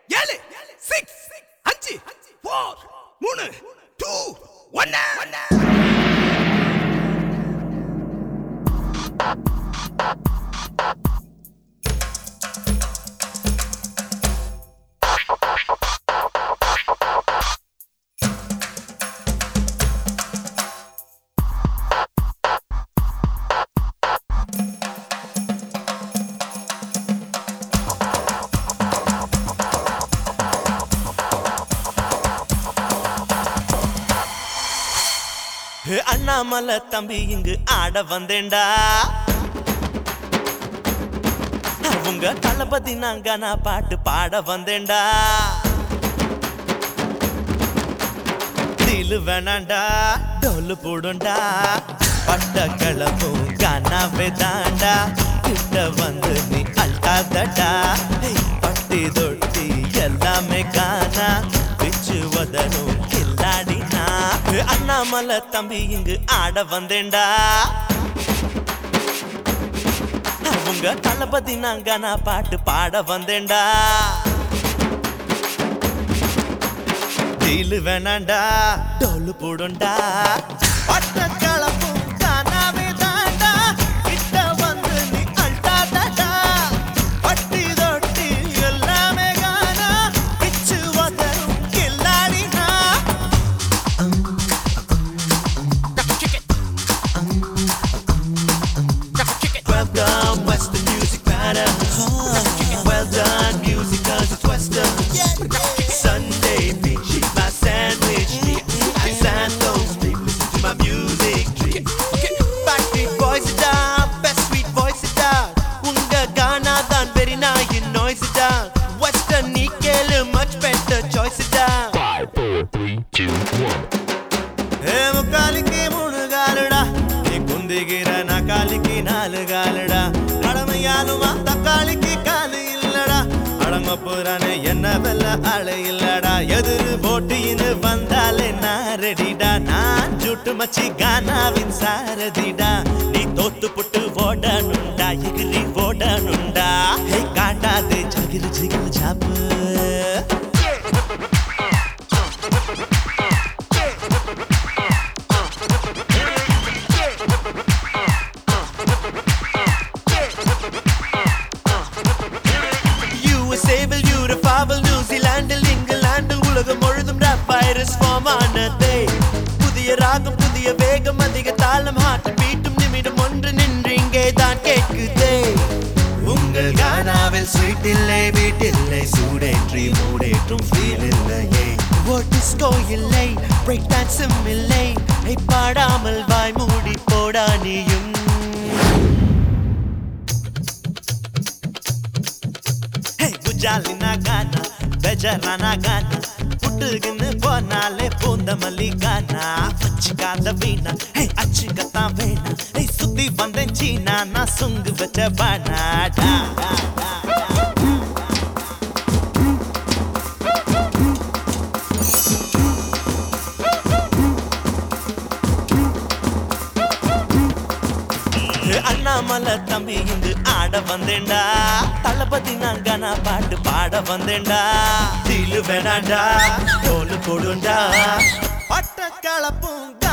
ஏழு சிக்ஸ் அஞ்சு ஃபோர் மூணு டூ ஒன்னு ஹே, அண்ணாமலை தம்பி இங்கு ஆட வந்தேன்டா உங்க தளபதி நாங்க நான் பாட்டு பாட வந்தேன்டா தீலு வேணாண்டா டோலு போடுண்டா பட்ட கிளப்பும் கானாவே தாண்டா கிட்ட வந்து நீ அல்டாதடா ஹேய், பட்டி தொட்டி எல்லாமே காணா பிச்சு வதனும் கில்லாடினா ஹே, அண்ணாமலை தம்பி இங்கு ஆட வந்தேன்டா உங்க தளபதி நாங்க நான் பாட்டு பாட வந்தேன்டா தீலு வேணாண்டா டோலு போடுண்டா பட்ட கலப்பும் காணாவே தாண்டா கிட்ட வந்து நீ அல்டாதடா பட்டி தொட்டி எல்லாமே காணா பிச்சு வதரும் கில்லாடினா Well done, Western music matter. Well done, music cause it's Western. Sunday, bitch, eat my sandwich. I Santos, babe, listen to my music. Backbeat voice it down, best sweet voice it down. உங்க கானா தான் very nice in noise it down. Western நீ கேளு much better choice it down. Five, four, three, two, one. ஏ முக்காலிக்கு மூணு காலுடா நீ குந்திகிற நக்காலிக்கு நாலு காலுடா கடமையாலுமா தக்காளிக்கு காலு இல்லடா அடங்க போறானே என்ன வெல்ல ஆளு இல்லடா எதிரு போட்டின்னு வந்தாலே நான் ரெடிடா நான் ஜுட்டு மச்சி கானாவின் சாரதிடா நீ தோத்து புட்டு ஓடணுண்டா எகிரி ஓடணுண்டா ஹே காட்டாதே ஜகிரு ஜிகிரு ஜாப்பு USA வில் யூரோப்பாவில் நியூசிலாண்டில் இங்கிலாந்தில் உலகம் முழுதும் ரேப் வைரஸ் ஃபார்ம் ஆனதே புதிய ராகம் புதிய வேகம் அதிக தாளம் ஹார்ட் பீட்டும் நிமிடம் ஒன்று நின்று இங்கே தான் கேட்குதே உங்கள் கானாவில் ஸ்வீட் இல்லை வீட்டில்லை சூடேற்றி மூடேற்றும் ஃபீல் இல்லையே ஒரு டிஸ்கோ இல்லை பிரேக் டான்ஸும் இல்லை ஐ, பாடாமல் வாய் மூடி போடா நீயும் ஹே குஜாலினா கானா பெஜரானா கானா புட்டுக்குன்னு போனாலே பூந்த மல்லி கானா வச்சுக்காத வீணா ஹே அச்சுக்கத்தான் வேணா ஹே சுத்தி வந்தேன் சீனா நான் சுங்கு வச்ச பானாடா அண்ணாமலை தம்பி இங்கு ஆட வந்தேன்டா தளபதி நாங்க நான் பாட்டு பாட வந்தேன்டா தீலு வேணாண்டா தோலு கொடுண்டா பட்ட கலப்பும்